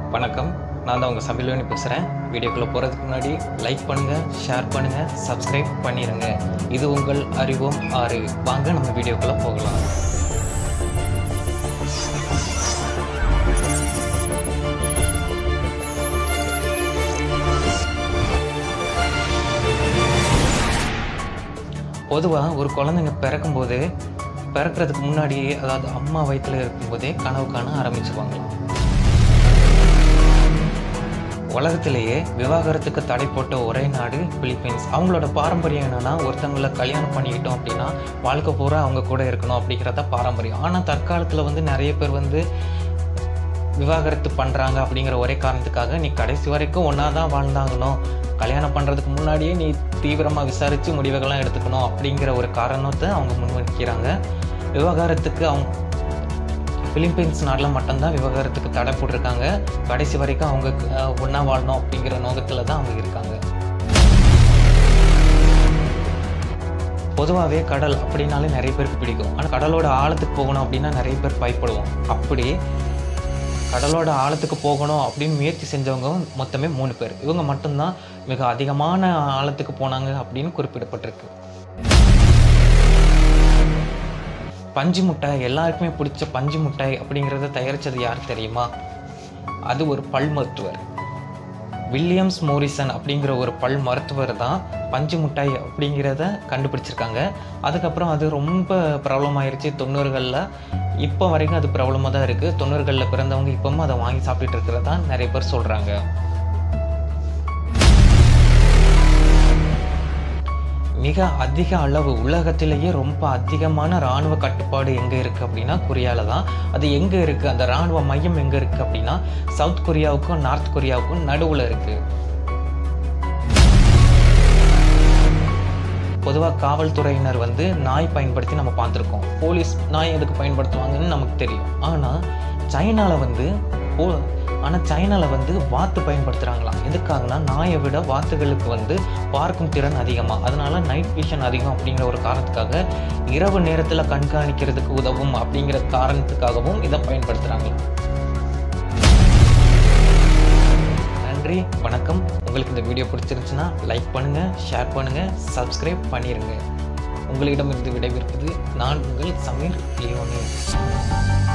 வணக்கம் நான் தான் உங்கள் சபிலோனி பேசுகிறேன் வீடியோக்குள்ளே போகிறதுக்கு முன்னாடி லைக் பண்ணுங்கள் ஷேர் பண்ணுங்கள் சப்ஸ்கிரைப் பண்ணிடுங்க இது உங்கள் அறிவோம் ஆறு வாங்க நம்ம வீடியோக்குள்ளே போகலாம் பொதுவாக ஒரு குழந்தைங்க பிறக்கும்போது பிறக்கிறதுக்கு முன்னாடியே அதாவது அம்மா வயிற்றில் இருக்கும்போதே கனவு காண ஆரம்பிச்சிருவாங்களாம் உலகத்திலேயே விவாகரத்துக்கு தடை போட்ட ஒரே நாடு பிலிப்பைன்ஸ் அவங்களோட பாரம்பரியம் என்னன்னா ஒருத்தங்களை கல்யாணம் பண்ணிக்கிட்டோம் அப்படின்னா வாழ்க்கை பூரா அவங்க கூட இருக்கணும் அப்படிங்கிறத பாரம்பரியம் ஆனால் தற்காலத்தில் வந்து நிறைய பேர் வந்து விவாகரத்து பண்ணுறாங்க அப்படிங்கிற ஒரே காரணத்துக்காக நீ கடைசி வரைக்கும் ஒன்றா தான் வாழ்ந்தாங்கணும் கல்யாணம் பண்ணுறதுக்கு முன்னாடியே நீ தீவிரமாக விசாரித்து முடிவுகள்லாம் எடுத்துக்கணும் அப்படிங்கிற ஒரு காரணத்தை அவங்க முன்வைக்கிறாங்க விவாகரத்துக்கு அவங்க பிலிப்பைன்ஸ் நாட்டில் மட்டும்தான் விவகாரத்துக்கு தடை போட்டிருக்காங்க கடைசி வரைக்கும் அவங்க ஒன்றா வாழணும் அப்படிங்கிற நோக்கத்தில் தான் அவங்க இருக்காங்க பொதுவாகவே கடல் அப்படின்னாலே நிறைய பேருக்கு பிடிக்கும் ஆனால் கடலோட ஆழத்துக்கு போகணும் அப்படின்னா நிறைய பேர் பயப்படுவோம் அப்படி கடலோட ஆழத்துக்கு போகணும் அப்படின்னு முயற்சி செஞ்சவங்க மொத்தமே மூணு பேர் இவங்க மட்டும்தான் மிக அதிகமான ஆழத்துக்கு போனாங்க அப்படின்னு குறிப்பிடப்பட்டிருக்கு பஞ்சு மிட்டாய் எல்லாருக்குமே பிடிச்ச பஞ்சு மிட்டாய் அப்படிங்கிறத தயாரித்தது யார் தெரியுமா அது ஒரு பல் மருத்துவர் வில்லியம்ஸ் மோரிசன் அப்படிங்கிற ஒரு பல் மருத்துவர் தான் பஞ்சு மிட்டாய் அப்படிங்கிறத கண்டுபிடிச்சிருக்காங்க அதுக்கப்புறம் அது ரொம்ப பிரபலமாயிருச்சு தொண்ணூறுகளில் இப்போ வரைக்கும் அது பிரபலமாக தான் இருக்குது தொண்ணூறுகளில் பிறந்தவங்க இப்பவும் அதை வாங்கி சாப்பிட்டுட்டு இருக்கிறதா நிறைய பேர் சொல்கிறாங்க மிக அதிக அளவு உலகத்திலேயே ரொம்ப அதிகமான இராணுவ கட்டுப்பாடு எங்கே இருக்குது அப்படின்னா கொரியாவில் தான் அது எங்கே இருக்குது அந்த இராணுவ மையம் எங்கே இருக்குது அப்படின்னா சவுத் கொரியாவுக்கும் நார்த் கொரியாவுக்கும் நடுவில் இருக்குது பொதுவாக காவல்துறையினர் வந்து நாய் பயன்படுத்தி நம்ம பார்த்துருக்கோம் போலீஸ் நாய் எதுக்கு பயன்படுத்துவாங்கன்னு நமக்கு தெரியும் ஆனால் சைனாவில் வந்து போ ஆனால் சைனாவில் வந்து வாத்து பயன்படுத்துகிறாங்களாம் எதுக்காகனா நாயை விட வாத்துகளுக்கு வந்து பார்க்கும் திறன் அதிகமாக அதனால நைட் விஷன் அதிகம் அப்படிங்கிற ஒரு காரணத்துக்காக இரவு நேரத்தில் கண்காணிக்கிறதுக்கு உதவும் அப்படிங்கிற காரணத்துக்காகவும் இதை பயன்படுத்துகிறாங்க நன்றி வணக்கம் உங்களுக்கு இந்த வீடியோ பிடிச்சிருந்துச்சுன்னா லைக் பண்ணுங்கள் ஷேர் பண்ணுங்கள் சப்ஸ்கிரைப் பண்ணிடுங்க உங்களிடமிருந்து விடைபெறுவது நான் உங்கள் சமீர் லியோனி